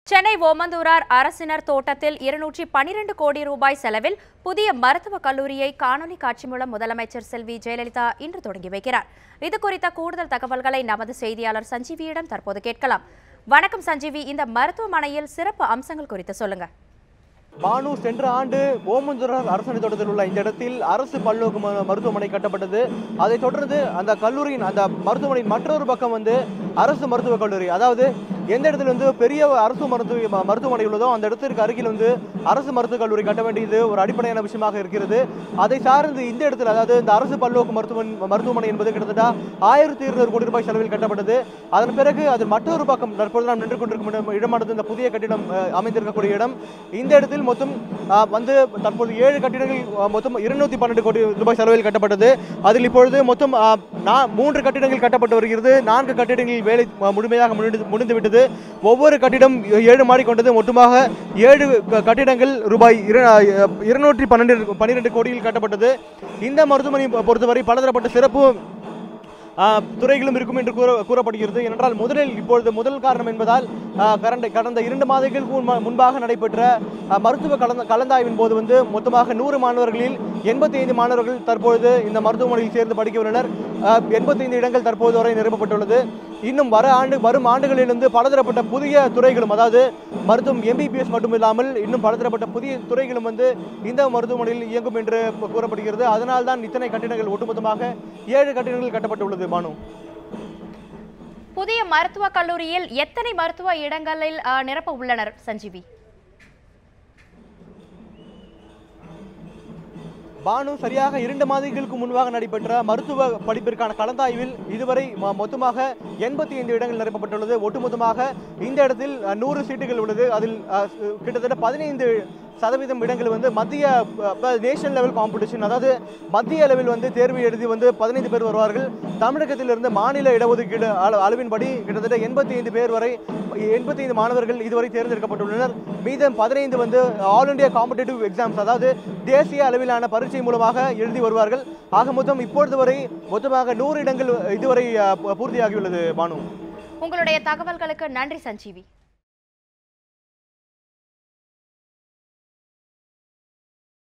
சென்னை ஓமந்தூரார் அரசினர் தோட்டத்தில் இருநூற்றி பனிரெண்டு கோடி ரூபாய் செலவில் புதிய மருத்துவக் கல்லூரியை காணொலி காட்சி மூலம் முதலமைச்சர் செல்வி ஜெயலலிதா இன்று தொடங்கி வைக்கிறார் இது குறித்த கூடுதல் தகவல்களை நமது செய்தியாளர் சஞ்சீவியிடம் தற்போது கேட்கலாம் வணக்கம் சஞ்சீவி இந்த மருத்துவமனையில் சிறப்பு அம்சங்கள் குறித்து சொல்லுங்க பானு சென்ற ஆண்டு ஓமந்துரார் அரசனை தோட்டத்தில் உள்ள இந்த இடத்தில் அரசு பல்நோக்கு ம- மருத்துவமனை கட்டப்பட்டது அதைத் தொடர்ந்து அந்த கல்லூரியின் அந்த மருத்துவமனையின் மற்றொரு பக்கம் வந்து அரசு மருத்துவக் கல்லூரி அதாவது எந்த இடத்துல வந்து பெரிய அரசு மருத்துவ ம- மருத்துவமனை உள்ளதோ அந்த இடத்திற்கு அருகில் வந்து அரசு மருத்துவக் கல்லூரி கட்ட வேண்டியது ஒரு அடிப்படையான விஷயமாக இருக்கிறது அதை சார்ந்து இந்த இடத்துல அதாவது இந்த அரசு பல்நோக்கு மருத்துவமனை மருத்துவமனை என்பது கிட்டத்தட்ட ஆயிரத்தி இருநூறு கோடி ரூபாய் செலவில் கட்டப்பட்டது அதன் பிறகு அது மற்றொரு பக்கம் தற்போது நாம் நின்று கொண்டிருக்கும் இடம் இடமானது இந்த புதிய கட்டிடம் அஹ், அமைந்திருக்கக்கூடிய இடம் இந்த இடத்தில் மொத்தம் அஹ், வந்து தற்போது ஏழு கட்டிடங்கள் அஹ், மொத்தம் இருநூத்தி பன்னெண்டு கோடி ரூபாய் செலவில் கட்டப்பட்டது அதில் இப்பொழுது மொத்தம் அஹ், நா- மூன்று கட்டிடங்கள் கட்டப்பட்டு வருகிறது நான்கு கட்டிடங்களில் வேலை அஹ், முழுமையாக முடிந்து முடிந்து விட்டது ஒவ்வொரு கட்டிடம் ஏழு மாடி கொண்டது மொத்தமாக ஏழு க- கட்டிடங்கள் ரூபாய் இரு அஹ், இருநூற்றி பன்னெண்டு பன்னிரெண்டு கோடியில் கட்டப்பட்டது இந்த மருத்துவமனை பொறுத்தவரை பலதரப்பட்ட சிறப்பு ஆஹ் துறைகளும் இருக்கும் என்று கூற கூறப்படுகிறது ஏனென்றால் முதலில் இப்பொழுது முதல் காரணம் என்பதால் ஆஹ் கடந்த கடந்த இரண்டு மாதங்களுக்கு முன்பா- முன்பாக நடைபெற்ற ஆஹ் மருத்துவ கலந்த கலந்தாய்வின் போது வந்து மொத்தமாக நூறு மாணவர்களில் எண்பத்தி ஐந்து மாணவர்கள் தற்பொழுது இந்த மருத்துவமனையில் சேர்ந்து படிக்க உள்ளனர் எண்பத்தி ஐந்து இடங்கள் தற்போது வரை நிரப்பப்பட்டுள்ளது இன்னும் வர ஆண்டு வரும் ஆண்டுகளிலிருந்து பலதரப்பட்ட புதிய துறைகளும் அதாவது மருத்துவம் எம்பிபிஎஸ் மட்டும் இல்லாமல் இன்னும் பலதரப்பட்ட புதிய துறைகளும் வந்து இந்த மருத்துவமனையில் இயங்கும் என்று கூறப்படுகிறது அதனால் தான் இத்தனை கட்டிடங்கள் ஒட்டுமொத்தமாக ஏழு கட்டிடங்கள் கட்டப்பட்டுள்ளது பானு புதிய மருத்துவக் கல்லூரியில் எத்தனை மருத்துவ இடங்களில் அஹ், நிரப்ப உள்ளனர் சஞ்சீவி பானு சரியாக இரண்டு மாதங்களுக்கு முன்பாக நடைபெற்ற மருத்துவ படிப்பிற்கான கலந்தாய்வில் இதுவரை மொ- மொத்தமாக எண்பத்தி ஐந்து இடங்கள் நிரப்பப்பட்டுள்ளது ஒட்டுமொத்தமாக இந்த இடத்தில் அஹ், நூறு சீட்டுகள் உள்ளது அதில் அஹ், ஸ்- கிட்டத்தட்ட பதினைந்து சதவீதம் இடங்கள் வந்து மத்திய நேஷனல் லெவல் காம்படிஷன் அதாவது மத்திய அளவில் வந்து தேர்வு எழுதி வந்து பதினைந்து பேர் வருவார்கள் தமிழகத்திலிருந்து மாநில இடஒதுக்கீடு அள- அளவின்படி கிட்டத்தட்ட எண்பத்தி ஐந்து பேர் வரை எண்பத்தி ஐந்து மாணவர்கள் இதுவரை தேர்ந்தெடுக்கப்பட்டுள்ளனர் மீதம் பதினைந்து வந்து ஆல் இந்தியா காம்படிட்டிவ் எக்ஸாம்ஸ் அதாவது தேசிய அளவிலான பரீட்சை மூலமாக எழுதி வருவார்கள் ஆக மொத்தம் இப்பொழுது வரை மொத்தமாக நூறு இடங்கள் இதுவரை அஹ், பூர்த்தியாகியுள்ளது பானு உங்களுடைய தகவல்களுக்கு நன்றி சஞ்சீவி